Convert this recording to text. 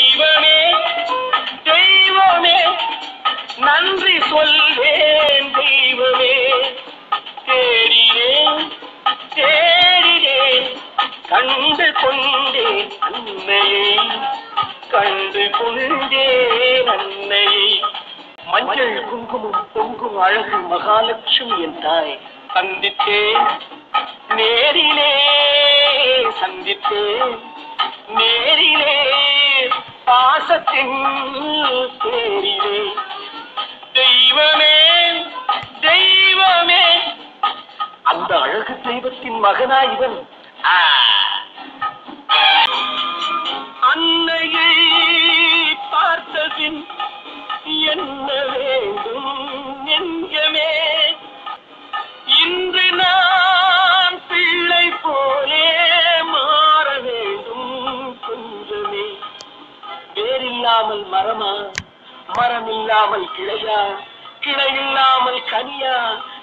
தெய்வமே தெய்வமே நன்றி சொல்வேன் தெய்வமே தேடினேன் தேடினேன் கண்டு கொண்டேன் அன்னையை கண்டு கொண்டேன் அன்னையை மஞ்சள் குங்குமம் பொங்கும் அழகு மகாலட்சுமி என் தாய் சந்தித்தேன் நேரிலே சந்தித்தேன் நேரிலே பாசத்தின் தேரிலே தெய்வமே தெய்வமே அந்த அழகு தெய்வத்தின் மகனா இவன் ஆ. அன்னையை பார்த்தபின் என்ன வேண்டும் நெஞ்சமே இன்று நான் பிள்ளை போலே மாற வேண்டும் கொஞ்சமே வேரில்லாமல் மரமா மரம் இல்லாமல் கிளையா கிளை இல்லாமல் கனியா